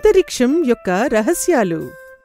అంతరిక్షం యొక్క రహస్యాలు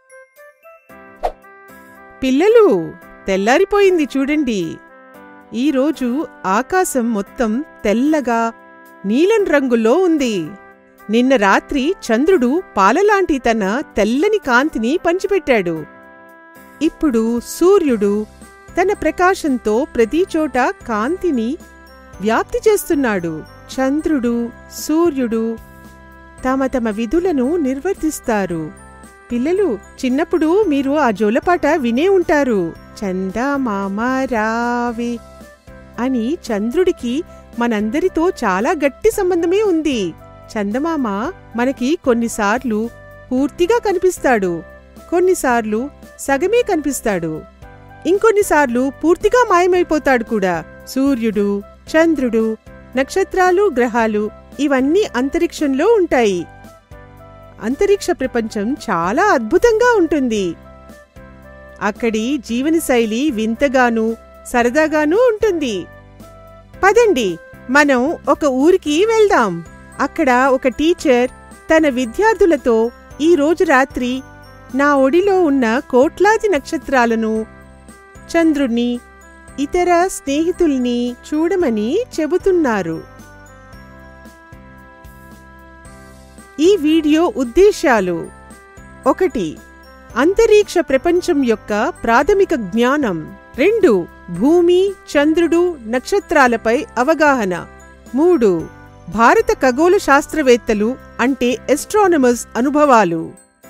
పిల్లలు తెల్లారిపోయింది చూడండి ఈరోజు ఆకాశం మొత్తం తెల్లగా నీలం రంగులో ఉంది నిన్న రాత్రి చంద్రుడు పాలలాంటి తన తెల్లని కాంతిని పంచిపెట్టాడు ఇప్పుడు సూర్యుడు తన ప్రకాశంతో ప్రతి చోట కాంతిని వ్యాప్తి చేస్తున్నాడు చంద్రుడు సూర్యుడు తమ తమ విధులను నిర్వర్తిస్తారు పిల్లలు చిన్నప్పుడు మీరు ఆ జోలపాట వినే ఉంటారు చందమామ రావే అని చంద్రుడికి మనందరితో చాలా గట్టి సంబంధమే ఉంది చందమామ మనకి కొన్నిసార్లు పూర్తిగా కనిపిస్తాడు కొన్నిసార్లు సగమే కనిపిస్తాడు ఇంకొన్నిసార్లు పూర్తిగా మాయమైపోతాడు కూడా సూర్యుడు చంద్రుడు నక్షత్రాలు గ్రహాలు ఇవన్నీ అంతరిక్షంలో ఉంటాయి అంతరిక్ష ప్రపంచం చాలా అద్భుతంగా ఉంటుంది అక్కడి జీవనశైలి వింతగానూ సరదాగానూ ఉంటుంది పదండి మనం ఒక ఊరికి వెళ్దాం అక్కడ ఒక టీచర్ తన విద్యార్థులతో ఈ రోజు రాత్రి నా ఒడిలో ఉన్న కోట్లాది నక్షత్రాలను చంద్రుణ్ణి ఇతర స్నేహితుల్ని చూడమని చెబుతున్నారు ఈ వీడియో ఉద్దేశాలు ఒకటి అంతరిక్ష ప్రపంచం యొక్క ప్రాథమిక జ్ఞానం రెండు భూమి చంద్రుడు నక్షత్రాలపై అవగాహన మూడు భారత ఖగోళ శాస్త్రవేత్తలు అంటే ఎస్ట్రానమర్స్ అనుభవాలు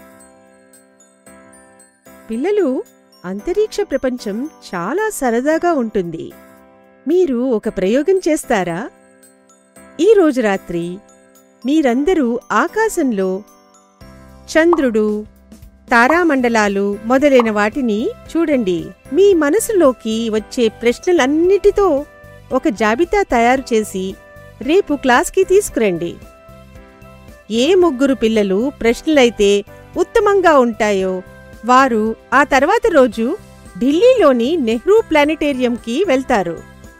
పిల్లలు అంతరిక్ష ప్రపంచం చాలా సరదాగా ఉంటుంది మీరు ఒక ప్రయోగం చేస్తారా ఈ రోజు రాత్రి మీరందరూ ఆకాశంలో చంద్రుడు తారామండలాలు మొదలైన వాటిని చూడండి మీ మనసులోకి వచ్చే ప్రశ్నలన్నిటితో ఒక జాబితా తయారు చేసి రేపు క్లాస్కి తీసుకురండి ఏ ముగ్గురు పిల్లలు ప్రశ్నలైతే ఉత్తమంగా ఉంటాయో వారు ఆ తర్వాత రోజు ఢిల్లీలోని నెహ్రూ ప్లానెటేరియంకి వెళ్తారు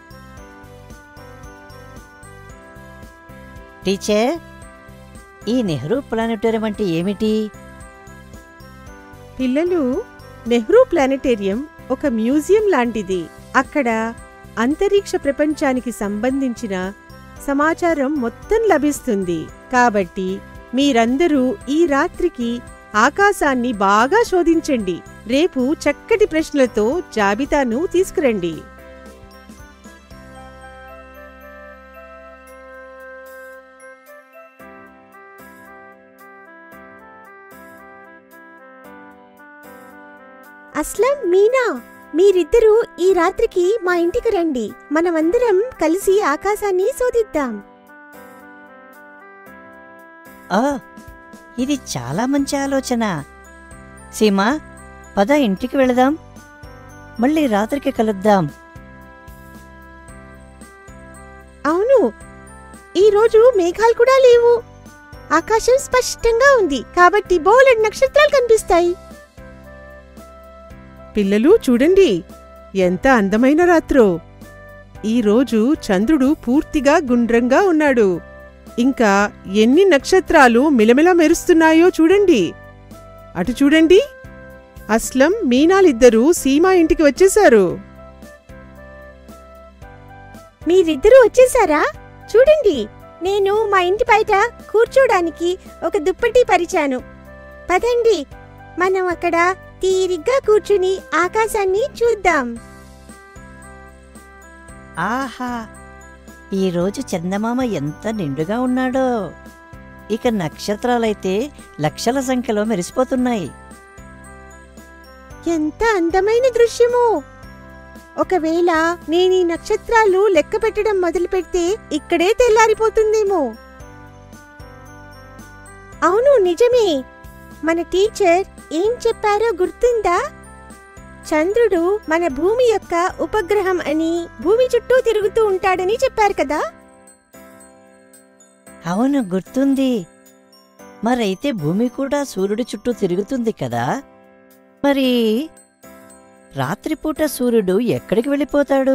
టీచర్ ఈ నెహ్రూ ప్లానెటోరియం అంటే ఏమిటి పిల్లలు నెహ్రూ ప్లానెటేరియం ఒక మ్యూజియం లాంటిది అక్కడ అంతరిక్ష ప్రపంచానికి సంబంధించిన సమాచారం మొత్తం లభిస్తుంది కాబట్టి మీరందరూ ఈ రాత్రికి ఆకాశాన్ని బాగా శోధించండి రేపు చక్కటి ప్రశ్నలతో జాబితాను తీసుకురండి అస్లం మీనా మీరిద్దరూ ఈ రాత్రికి మా ఇంటికి రండి మనమందరం కలిసి ఆకాశాన్ని శోధిద్దాం ఆ ఇది చాలా మంచి ఆలోచన సీమా పద ఇంటికి వెళదాం మళ్ళీ రాత్రికి కలుద్దాం అవును ఈ రోజు మేఘాలు కూడా లేవు ఆకాశం స్పష్టంగా ఉంది కాబట్టి బోలెడు నక్షత్రాలు కనిపిస్తాయి పిల్లలు చూడండి ఎంత అందమైన రాత్రో ఈరోజు చంద్రుడు పూర్తిగా గుండ్రంగా ఉన్నాడు ఇంకా ఎన్ని నక్షత్రాలు మిలమిల మెరుస్తున్నాయో చూడండి అటు చూడండి అస్లం మీనాలిద్దరూ సీమా ఇంటికి వచ్చేశారు మీరిద్దరూ వచ్చేసారా చూడండి నేను మా ఇంటి బయట కూర్చోడానికి ఒక దుప్పటి పరిచాను పదండి మనం అక్కడ తీరిగ్గా కూర్చుని ఆకాశాన్ని చూద్దాం ఆహా ఈరోజు చందమామ ఎంత నిండుగా ఉన్నాడో ఇక నక్షత్రాలైతే లక్షల సంఖ్యలో మెరిసిపోతున్నాయి ఎంత అందమైన దృశ్యమో ఒకవేళ నేను ఈ నక్షత్రాలు లెక్క పెట్టడం మొదలు పెడితే ఇక్కడే తెల్లారిపోతుందేమో అవును నిజమే మన టీచర్ ఏం చెప్పారో గుర్తుందా చంద్రుడు మన భూమి యొక్క ఉపగ్రహం అని భూమి చుట్టూ తిరుగుతూ ఉంటాడని చెప్పారు కదా అవును గుర్తుంది మరైతే భూమి కూడా సూర్యుడి చుట్టూ తిరుగుతుంది కదా మరి రాత్రిపూట సూర్యుడు ఎక్కడికి వెళ్ళిపోతాడు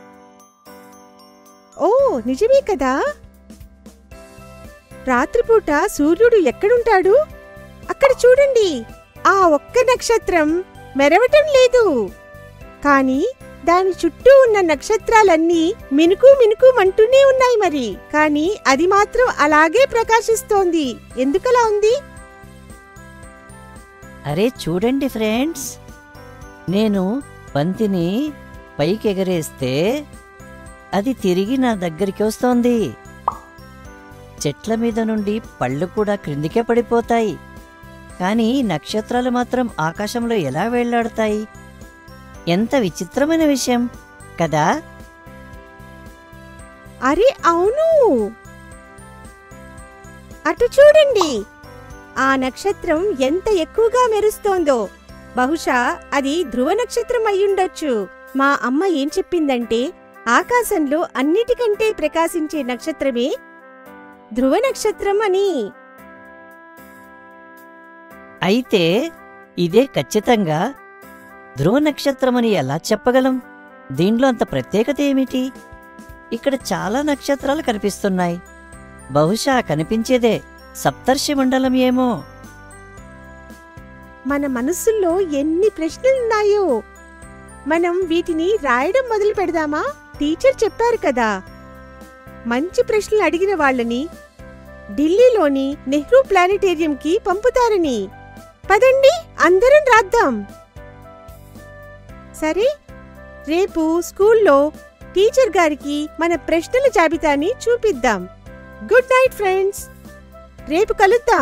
ఓ నిజమే కదా రాత్రిపూట సూర్యుడు ఎక్కడుంటాడు అక్కడ చూడండి ఆ ఒక్క నక్షత్రం మెరవటం లేదు కానీ దాని చుట్టూ ఉన్న నక్షత్రాలన్నీ మినుకు మినుకు మంటూనే ఉన్నాయి మరి కానీ అది మాత్రం అలాగే ప్రకాశిస్తోంది ఎందుకలా ఉంది అరే చూడండి ఫ్రెండ్స్ నేను బంతిని పైకి ఎగరేస్తే అది తిరిగి నా దగ్గరికి వస్తోంది చెట్ల మీద నుండి పళ్ళు కూడా క్రిందికే పడిపోతాయి కానీ నక్షత్రాలు మాత్రం ఆకాశంలో ఎలా వేళ్లాడతాయి ఎంత విచిత్రమైన విషయం కదా అరే అవును అటు చూడండి ఆ నక్షత్రం ఎంత ఎక్కువగా మెరుస్తోందో బహుశా అది ధ్రువ నక్షత్రం అయ్యుండొచ్చు మా అమ్మ ఏం చెప్పిందంటే ఆకాశంలో అన్నిటికంటే ప్రకాశించే నక్షత్రమే ధ్రువ నక్షత్రం అని అయితే ఇదే ఖచ్చితంగా ధ్రువ నక్షత్రమని ఎలా చెప్పగలం దీనిలో అంత ప్రత్యేకత ఏమిటి ఇక్కడ చాలా నక్షత్రాలు కనిపిస్తున్నాయి బహుశా కనిపించేదే సప్తర్షి మండలం ఏమో మన మనసుల్లో ఎన్ని ప్రశ్నలున్నాయో మనం వీటిని రాయడం మొదలు పెడదామా టీచర్ చెప్పారు కదా మంచి ప్రశ్నలు అడిగిన వాళ్ళని ఢిల్లీలోని నెహ్రూ ప్లానెటేరియంకి పంపుతారని పదండి అందరం రాద్దాం సరే రేపు స్కూల్లో టీచర్ గారికి మన ప్రశ్నల జాబితాని చూపిద్దాం గుడ్ నైట్ ఫ్రెండ్స్ రేపు కలుద్దాం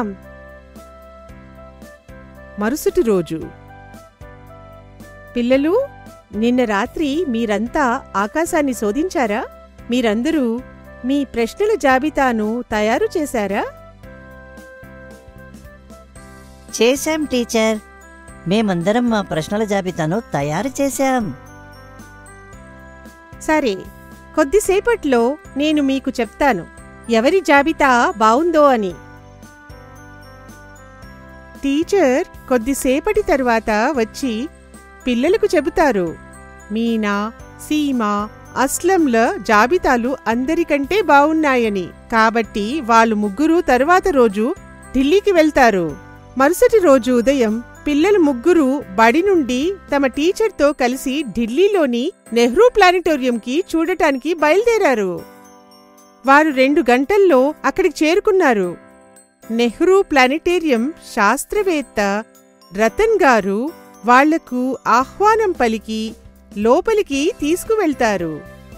మరుసటి రోజు పిల్లలు నిన్న రాత్రి మీరంతా ఆకాశాన్ని శోధించారా మీరందరూ మీ ప్రశ్నల జాబితాను తయారు చేశారా చేశాం టీచర్ మేమందరం మా ప్రశ్నల జాబితాను తయారు చేశాం సరే కొద్దిసేపట్లో నేను మీకు చెప్తాను ఎవరి జాబితా బావుందో అని టీచర్ కొద్దిసేపటి తరువాత వచ్చి పిల్లలకు చెబుతారు మీనా సీమా అస్లంల జాబితాలు అందరికంటే బావున్నాయని కాబట్టి వాళ్ళు ముగ్గురు తరువాత రోజు ఢిల్లీకి వెళ్తారు మరుసటి రోజు ఉదయం పిల్లలు ముగ్గురు బడి నుండి తమ టీచర్తో కలిసి ఢిల్లీలోని నెహ్రూ ప్లానిటోరియంకి చూడటానికి బయలుదేరారు వారు రెండు గంటల్లో అక్కడికి చేరుకున్నారు నెహ్రూ ప్లానిటేరియం శాస్త్రవేత్త రతన్ గారు వాళ్లకు ఆహ్వానం పలికి లోపలికి తీసుకువెళ్తారు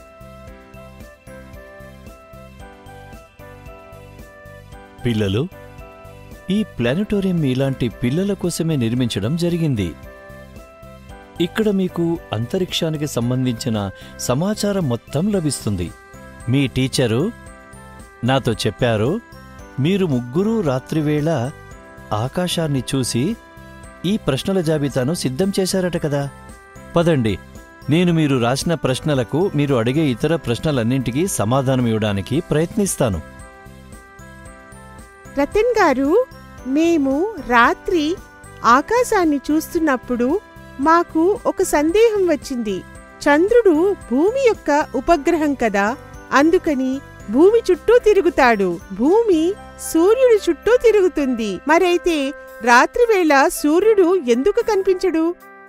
పిల్లలు ఈ ప్లానెటోరియం మీలాంటి పిల్లల కోసమే నిర్మించడం జరిగింది ఇక్కడ మీకు అంతరిక్షానికి సంబంధించిన సమాచారం మొత్తం లభిస్తుంది మీ టీచరు నాతో చెప్పారు మీరు ముగ్గురు రాత్రివేళ ఆకాశాన్ని చూసి ఈ ప్రశ్నల జాబితాను సిద్ధం చేశారట కదా పదండి నేను మీరు రాసిన ప్రశ్నలకు మీరు అడిగే ఇతర ప్రశ్నలన్నింటికీ సమాధానం ఇవ్వడానికి ప్రయత్నిస్తాను రతన్ గారు మేము రాత్రి ఆకాశాన్ని చూస్తున్నప్పుడు మాకు ఒక సందేహం వచ్చింది చంద్రుడు భూమి యొక్క ఉపగ్రహం కదా అందుకని భూమి చుట్టూ తిరుగుతాడు భూమి సూర్యుడి చుట్టూ తిరుగుతుంది మరైతే రాత్రివేళ సూర్యుడు ఎందుకు కనిపించడు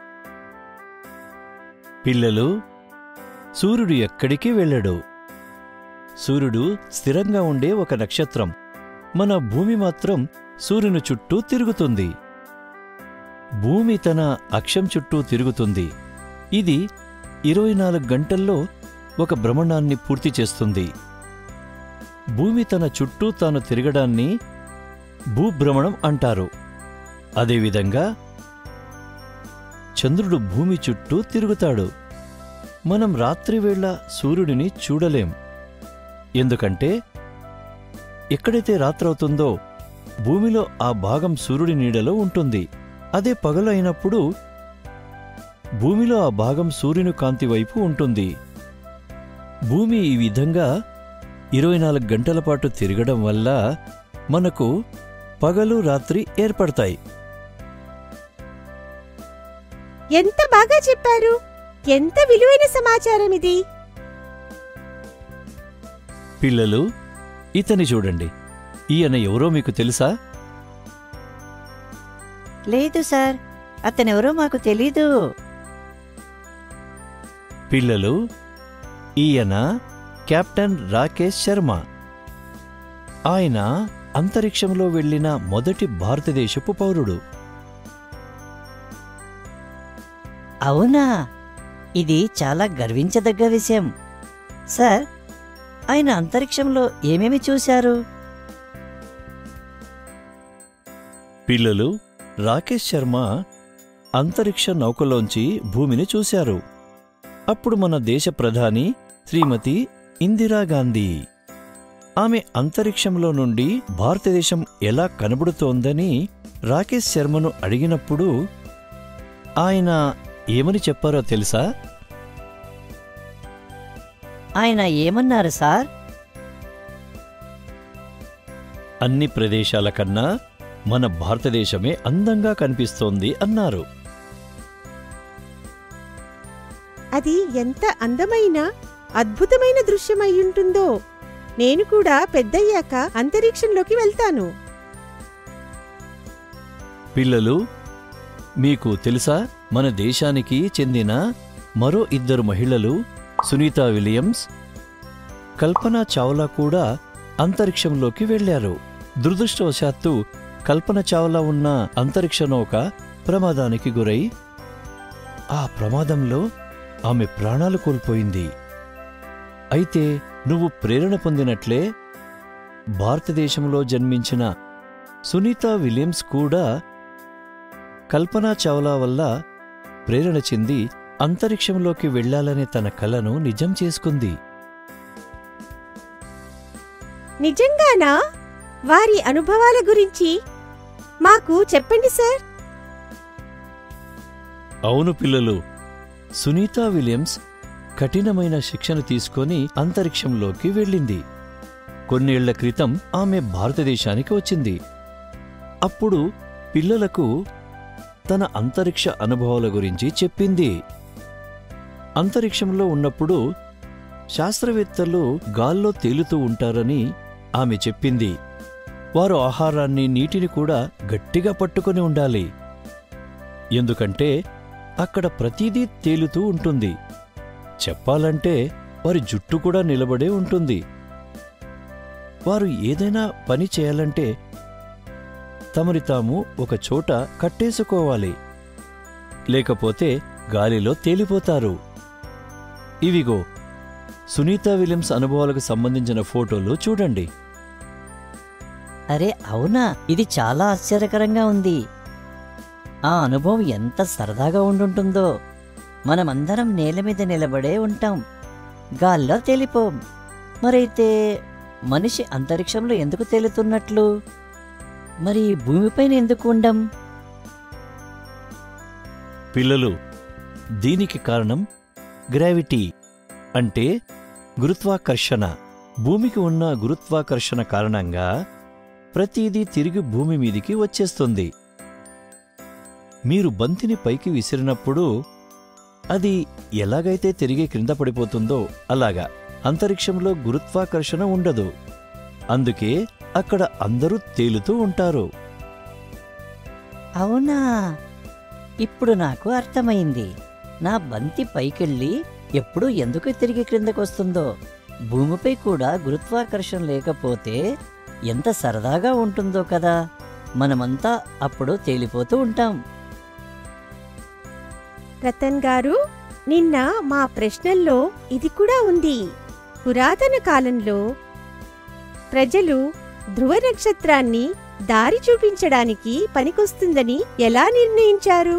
పిల్లలు సూర్యుడు ఎక్కడికి వెళ్ళడు సూర్యుడు స్థిరంగా ఉండే ఒక నక్షత్రం మన భూమి మాత్రం సూర్యుని చుట్టూ తిరుగుతుంది భూమి తన అక్షం చుట్టూ తిరుగుతుంది ఇది ఇరవై నాలుగు గంటల్లో ఒక భ్రమణాన్ని పూర్తి చేస్తుంది భూమి తన చుట్టూ తాను తిరగడాన్ని భూభ్రమణం అంటారు అదేవిధంగా చంద్రుడు భూమి చుట్టూ తిరుగుతాడు మనం రాత్రివేళ సూర్యుడిని చూడలేం ఎందుకంటే ఎక్కడైతే రాత్రవుతుందో భూమిలో ఆ భాగం సూర్యుడి నీడలో ఉంటుంది అదే పగలు అయినప్పుడు భూమిలో ఆ భాగం సూర్యుని కాంతి వైపు ఉంటుంది భూమి ఈ విధంగా ఇరవై నాలుగు గంటల పాటు తిరగడం వల్ల మనకు పగలు రాత్రి ఏర్పడతాయి ఎంత బాగా చెప్పారు ఎంత విలువైన సమాచారం ఇది పిల్లలు ఇతని చూడండి ఈయన ఎవరో మీకు తెలుసా లేదు సార్ అతనెవరో మాకు తెలీదు పిల్లలు ఈయన కెప్టెన్ రాకేష్ శర్మ ఆయన అంతరిక్షంలో వెళ్ళిన మొదటి భారతదేశపు పౌరుడు అవునా ఇది చాలా గర్వించదగ్గ విషయం సార్ ఆయన అంతరిక్షంలో ఏమేమి చూశారు పిల్లలు రాకేష్ శర్మ అంతరిక్ష నౌకలోంచి భూమిని చూశారు అప్పుడు మన దేశ ప్రధాని శ్రీమతి ఇందిరాగాంధీ ఆమె అంతరిక్షంలో నుండి భారతదేశం ఎలా కనబడుతోందని రాకేష్ శర్మను అడిగినప్పుడు ఆయన ఏమని చెప్పారో తెలుసా ఆయన ఏమన్నారు సార్ అన్ని ప్రదేశాల కన్నా మన భారతదేశమే అందంగా కనిపిస్తోంది అన్నారు అది ఎంత అందమైన అద్భుతమైన దృశ్యం అయ్యుంటుందో నేను కూడా పెద్దయ్యాక అంతరిక్షంలోకి వెళ్తాను పిల్లలు మీకు తెలుసా మన దేశానికి చెందిన మరో ఇద్దరు మహిళలు సునీతా విలియమ్స్ కల్పనా చావ్లా కూడా అంతరిక్షంలోకి వెళ్లారు దురదృష్టవశాత్తు కల్పన చావ్లా ఉన్న అంతరిక్ష నౌక ప్రమాదానికి గురై ఆ ప్రమాదంలో ఆమె ప్రాణాలు కోల్పోయింది అయితే నువ్వు ప్రేరణ పొందినట్లే భారతదేశంలో జన్మించిన సునీతా విలియమ్స్ కూడా కల్పనా చావ్లా వల్ల ప్రేరణ చెంది అంతరిక్షంలోకి వెళ్ళాలనే తన కలను నిజం చేసుకుంది నిజంగానా వారి అనుభవాల గురించి మాకు చెప్పండి సార్ అవును పిల్లలు సునీతా విలియమ్స్ కఠినమైన శిక్షణ తీసుకొని అంతరిక్షంలోకి వెళ్ళింది కొన్నేళ్ల క్రితం ఆమె భారతదేశానికి వచ్చింది అప్పుడు పిల్లలకు తన అంతరిక్ష అనుభవాల గురించి చెప్పింది అంతరిక్షంలో ఉన్నప్పుడు శాస్త్రవేత్తలు గాల్లో తేలుతూ ఉంటారని ఆమె చెప్పింది వారు ఆహారాన్ని నీటిని కూడా గట్టిగా పట్టుకొని ఉండాలి ఎందుకంటే అక్కడ ప్రతిదీ తేలుతూ ఉంటుంది చెప్పాలంటే వారి జుట్టు కూడా నిలబడే ఉంటుంది వారు ఏదైనా పని చేయాలంటే తమరి తాము ఒక చోట కట్టేసుకోవాలి లేకపోతే గాలిలో తేలిపోతారు ఇవిగో సునీతా విలియమ్స్ అనుభవాలకు సంబంధించిన ఫోటోలు చూడండి అరే అవునా ఇది చాలా ఆశ్చర్యకరంగా ఉంది ఆ అనుభవం ఎంత సరదాగా ఉండుంటుందో మనమందరం నేల మీద నిలబడే ఉంటాం గాల్లో తేలిపోం మరైతే మనిషి అంతరిక్షంలో ఎందుకు తేలుతున్నట్లు మరి భూమిపైన ఎందుకు ఉండం పిల్లలు దీనికి కారణం గ్రావిటీ అంటే గురుత్వాకర్షణ భూమికి ఉన్న గురుత్వాకర్షణ కారణంగా ప్రతిదీ తిరిగి భూమి మీదికి వచ్చేస్తుంది మీరు బంతిని పైకి విసిరినప్పుడు అది ఎలాగైతే తిరిగి క్రింద పడిపోతుందో అలాగా అంతరిక్షంలో గురుత్వాకర్షణ ఉండదు అందుకే అక్కడ అందరూ తేలుతూ ఉంటారు అవునా ఇప్పుడు నాకు అర్థమైంది నా బంతి పైకెళ్ళి ఎప్పుడు ఎందుకు తిరిగి క్రిందకొస్తుందో భూమిపై కూడా గురుత్వాకర్షణ లేకపోతే ఎంత సరదాగా ఉంటుందో కదా మనమంతా అప్పుడు తేలిపోతూ ఉంటాం రతన్ గారు నిన్న మా ప్రశ్నల్లో ఇది కూడా ఉంది పురాతన కాలంలో ప్రజలు ధ్రువ నక్షత్రాన్ని దారి చూపించడానికి పనికొస్తుందని ఎలా నిర్ణయించారు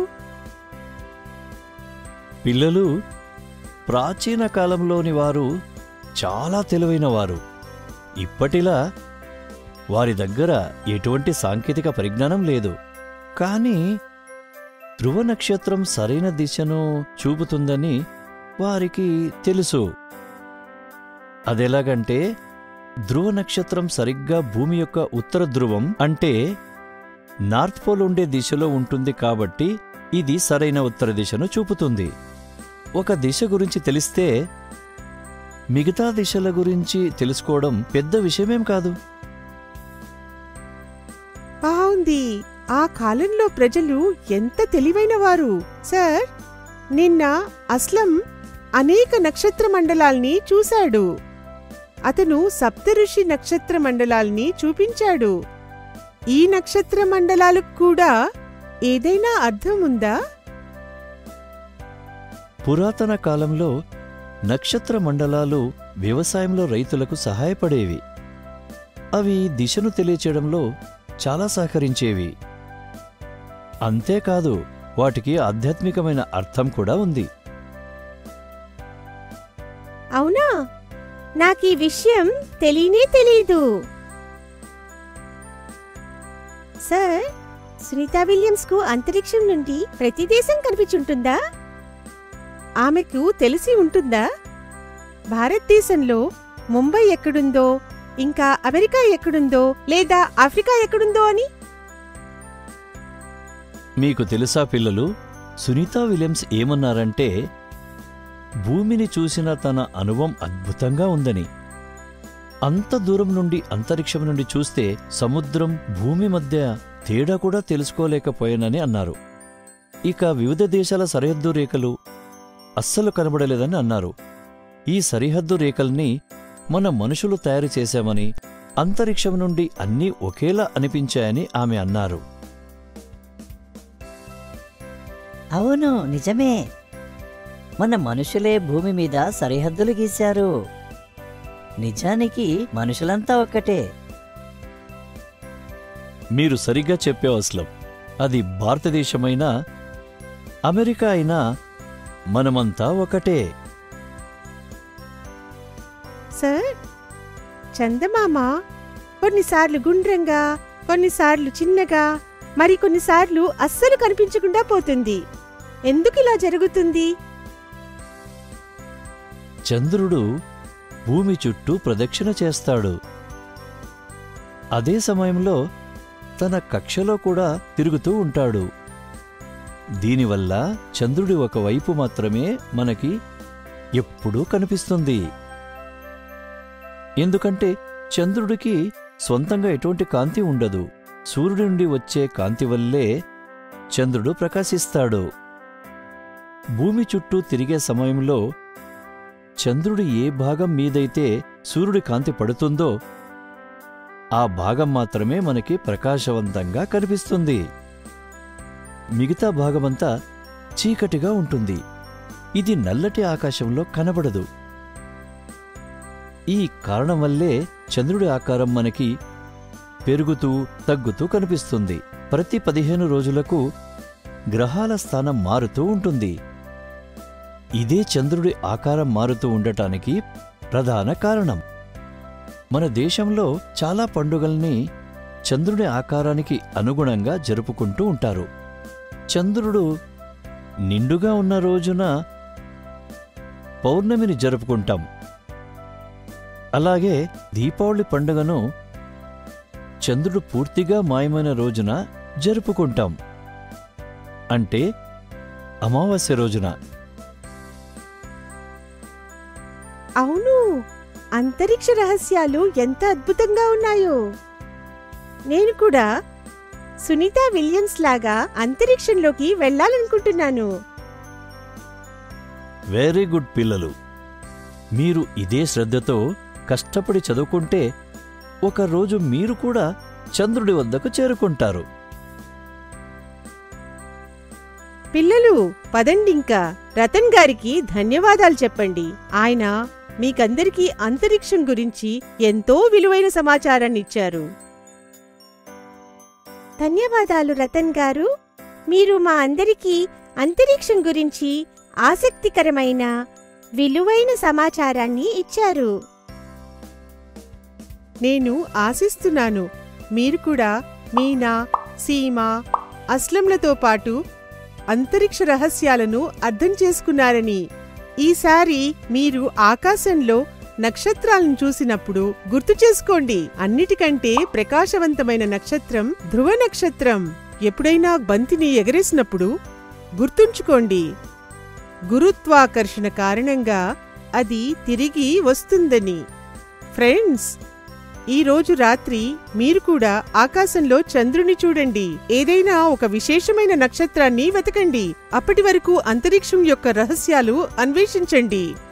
పిల్లలు ప్రాచీన కాలంలోని వారు చాలా తెలివైన వారు ఇప్పటిలా వారి దగ్గర ఎటువంటి సాంకేతిక పరిజ్ఞానం లేదు కానీ ధ్రువ నక్షత్రం సరైన దిశను చూపుతుందని వారికి తెలుసు అదెలాగంటే ధ్రువ నక్షత్రం సరిగ్గా భూమి యొక్క ఉత్తర ధ్రువం అంటే నార్త్ పోల్ ఉండే దిశలో ఉంటుంది కాబట్టి ఇది సరైన ఉత్తర దిశను చూపుతుంది ఒక దిశ గురించి తెలిస్తే మిగతా దిశల గురించి తెలుసుకోవడం పెద్ద విషయమేం కాదు బావుంది ఆ కాలంలో ప్రజలు ఎంత తెలివైనవారు సార్ నిన్న అస్లం అనేక నక్షత్ర మండలాల్ని చూశాడు అతను సప్తఋషి నక్షత్ర మండలాల్ని చూపించాడు ఈ నక్షత్ర మండలాలకు కూడా ఏదైనా అర్థం ఉందా పురాతన కాలంలో నక్షత్ర మండలాలు వ్యవసాయంలో రైతులకు సహాయపడేవి అవి దిశను తెలియచేయడంలో చాలా సహకరించేవి అంతేకాదు వాటికి ఆధ్యాత్మికమైన అర్థం కూడా ఉంది అవునా నాకు ఈ విషయం తెలియనే తెలీదు సార్ సునీత విలియమ్స్ కు అంతరిక్షం నుండి ప్రతి దేశం కనిపించుంటుందా ఆమెకు తెలిసి ఉంటుందా భారతదేశంలో ముంబై ఎక్కడుందో ఇంకా అమెరికా ఎక్కడుందో లేదా ఆఫ్రికా ఎక్కడుందో అని మీకు తెలుసా పిల్లలు సునీతా విలియమ్స్ ఏమన్నారంటే భూమిని చూసిన తన అనుభవం అద్భుతంగా ఉందని అంత దూరం నుండి అంతరిక్షం నుండి చూస్తే సముద్రం భూమి మధ్య తేడా కూడా తెలుసుకోలేకపోయానని అన్నారు ఇక వివిధ దేశాల సరిహద్దు రేఖలు అస్సలు కనబడలేదని అన్నారు ఈ సరిహద్దు రేఖల్ని మన మనుషులు తయారు చేశామని అంతరిక్షం నుండి అన్నీ ఒకేలా అనిపించాయని ఆమె అన్నారు అవును నిజమే మన మనుషులే భూమి మీద సరిహద్దులు గీశారు నిజానికి మనుషులంతా ఒక్కటే మీరు సరిగ్గా చెప్పావు అస్లం అది భారతదేశమైనా అమెరికా అయినా మనమంతా ఒకటే సార్ చందమామ కొన్నిసార్లు గుండ్రంగా కొన్నిసార్లు చిన్నగా మరి కొన్నిసార్లు అస్సలు కనిపించకుండా పోతుంది ఎందుకు ఇలా జరుగుతుంది చంద్రుడు భూమి చుట్టూ ప్రదక్షిణ చేస్తాడు అదే సమయంలో తన కక్షలో కూడా తిరుగుతూ ఉంటాడు దీనివల్ల చంద్రుడి ఒకవైపు మాత్రమే మనకి ఎప్పుడూ కనిపిస్తుంది ఎందుకంటే చంద్రుడికి స్వంతంగా ఎటువంటి కాంతి ఉండదు సూర్యుడి నుండి వచ్చే కాంతి వల్లే చంద్రుడు ప్రకాశిస్తాడు భూమి చుట్టూ తిరిగే సమయంలో చంద్రుడి ఏ భాగం మీదైతే సూర్యుడి కాంతి పడుతుందో ఆ భాగం మాత్రమే మనకి ప్రకాశవంతంగా కనిపిస్తుంది మిగతా భాగమంతా చీకటిగా ఉంటుంది ఇది నల్లటి ఆకాశంలో కనబడదు ఈ కారణం వల్లే చంద్రుడి ఆకారం మనకి పెరుగుతూ తగ్గుతూ కనిపిస్తుంది ప్రతి పదిహేను రోజులకు గ్రహాల స్థానం మారుతూ ఉంటుంది ఇదే చంద్రుడి ఆకారం మారుతూ ఉండటానికి ప్రధాన కారణం మన దేశంలో చాలా పండుగల్ని చంద్రుడి ఆకారానికి అనుగుణంగా జరుపుకుంటూ ఉంటారు చంద్రుడు నిండుగా ఉన్న రోజున పౌర్ణమిని జరుపుకుంటాం అలాగే దీపావళి పండుగను చంద్రుడు పూర్తిగా మాయమైన రోజున జరుపుకుంటాం అంటే అమావాస్య రోజున అవును అంతరిక్ష రహస్యాలు ఎంత అద్భుతంగా ఉన్నాయో నేను కూడా సునీత విలియమ్స్ లాగా అంతరిక్షంలోకి వెళ్ళాలనుకుంటున్నాను వెరీ గుడ్ పిల్లలు మీరు ఇదే శ్రద్ధతో కష్టపడి చదువుకుంటే ఒకరోజు మీరు కూడా చంద్రుడి వద్దకు చేరుకుంటారు పిల్లలు పదండింకా రతన్ గారికి ధన్యవాదాలు చెప్పండి ఆయన మీకందరికీ అంతరిక్షం గురించి ఎంతో విలువైన సమాచారాన్ని ఇచ్చారు ధన్యవాదాలు రతన్ గారు మీరు మా అందరికీ అంతరిక్షం గురించి ఆసక్తికరమైన విలువైన సమాచారాన్ని ఇచ్చారు నేను ఆశిస్తున్నాను మీరు కూడా మీనా సీమ అస్లంలతో పాటు అంతరిక్ష రహస్యాలను అర్థం చేసుకున్నారని ఈసారి మీరు ఆకాశంలో నక్షత్రాలను చూసినప్పుడు గుర్తు చేసుకోండి అన్నిటికంటే ప్రకాశవంతమైన నక్షత్రం ధ్రువ నక్షత్రం ఎప్పుడైనా బంతిని ఎగరేసినప్పుడు గుర్తుంచుకోండి గురుత్వాకర్షణ కారణంగా అది తిరిగి వస్తుందని ఫ్రెండ్స్ ఈ రోజు రాత్రి మీరు కూడా ఆకాశంలో చంద్రుని చూడండి ఏదైనా ఒక విశేషమైన నక్షత్రాన్ని వెతకండి అప్పటి వరకు అంతరిక్షం యొక్క రహస్యాలు అన్వేషించండి